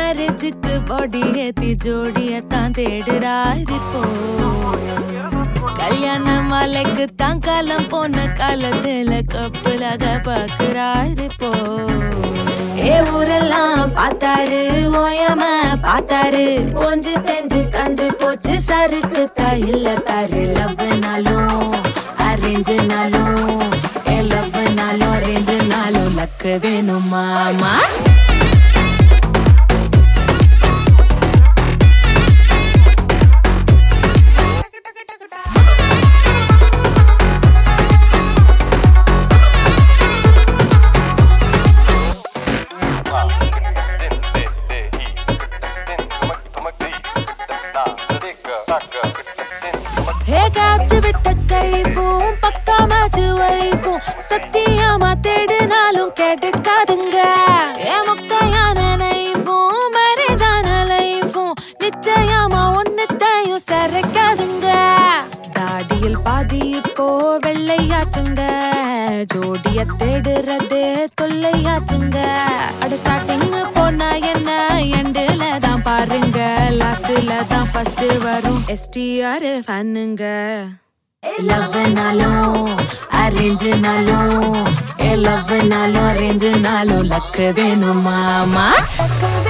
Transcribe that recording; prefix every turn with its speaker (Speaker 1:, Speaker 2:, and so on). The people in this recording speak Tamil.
Speaker 1: மேரேஜுக்கு பாடி ஏத்தி ஜோடியத்தான் தேடுறாரு இப்போ கல்யாண மாலைக்கு தான் காலம் போன காலத்துல கப்பலாக பாக்குறாரு இப்போ ஏ ஊரெல்லாம் பார்த்தாரு ஓயாம பார்த்தாரு கொஞ்சு தெஞ்சு கஞ்சு போச்சு சருக்கு இல்ல தாரு லவ்னாலும் அரேஞ்சுனாலும் ஏ லவ்னாலும் அரேஞ்சுனாலும் லக்கு வேணும் மாமா ஹே காய்ச்சி விட்ட கைப்பும் பக்காமாச்சு வைப்பும் சத்தியமா தேடினாலும் கேட்டுக்காதுங்க ஏ மொக்கையான நைஃபும் மேரேஜான லைஃபும் நிச்சயமா ஒன்னுத்தையும் சரைக்காதுங்க தாடியில் பாதி இப்போ வெள்ளையாச்சுங்க ஜோடிய தேடுறதே தொல்லையாச்சுங்க அட ஸ்டார்டிங் போனா என்ன எண்டுல தான் பாருங்க லாஸ்ட்ல தான் ஃபர்ஸ்ட் வரும் எஸ்டிஆர் ஃபேனுங்க லவ்னாலும் அரேஞ்சுனாலும் ஏ லவ்னாலும் அரேஞ்சுனாலும் லக்கு வேணும் மாமா லக்கு